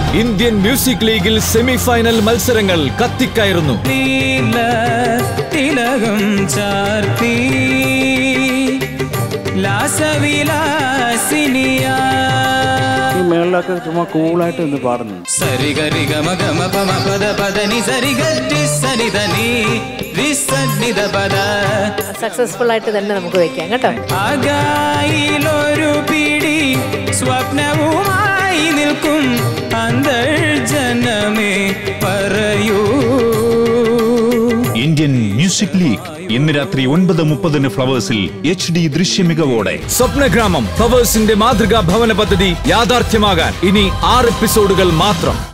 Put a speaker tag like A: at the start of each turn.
A: Indian music ലീഗിൽ semifinal മത്സരങ്ങൾ കത്തിക്കയറുന്നു
B: നീല തിലകം ചാർത്തി ലാസവിലാസിനിയാ
C: ഈ മേളിലൊക്കെ ചുമ്മാ കൂളായിട്ട് നിന്ന് പാടുന്നു
B: സരിഗരി ഗമ ഗമ പമ പദ പദനി സരിഗരി സനിധനി റിസന്നിധ പദ
D: സക്സസ്ഫുൾ ആയിട്ട് തന്നെ നമുക്ക് വെക്കാം കേട്ടോ
B: ആകായിലൊരു പിടി സ്വപ്നവുമായി നിൽക്കും അന്തർജനമേ പറയൂ
E: ഇന്ത്യൻ മ്യൂസിക് ലീഗ് ഇന്ന് രാത്രി ഒൻപത് മുപ്പതിന് ഫ്ലവേഴ്സിൽ എച്ച് ഡി ദൃശ്യമികവോടെ
A: സ്വപ്നഗ്രാമം ഫ്ലവേഴ്സിന്റെ മാതൃകാ ഭവന പദ്ധതി യാഥാർത്ഥ്യമാകാൻ ഇനി ആറ് എപ്പിസോഡുകൾ മാത്രം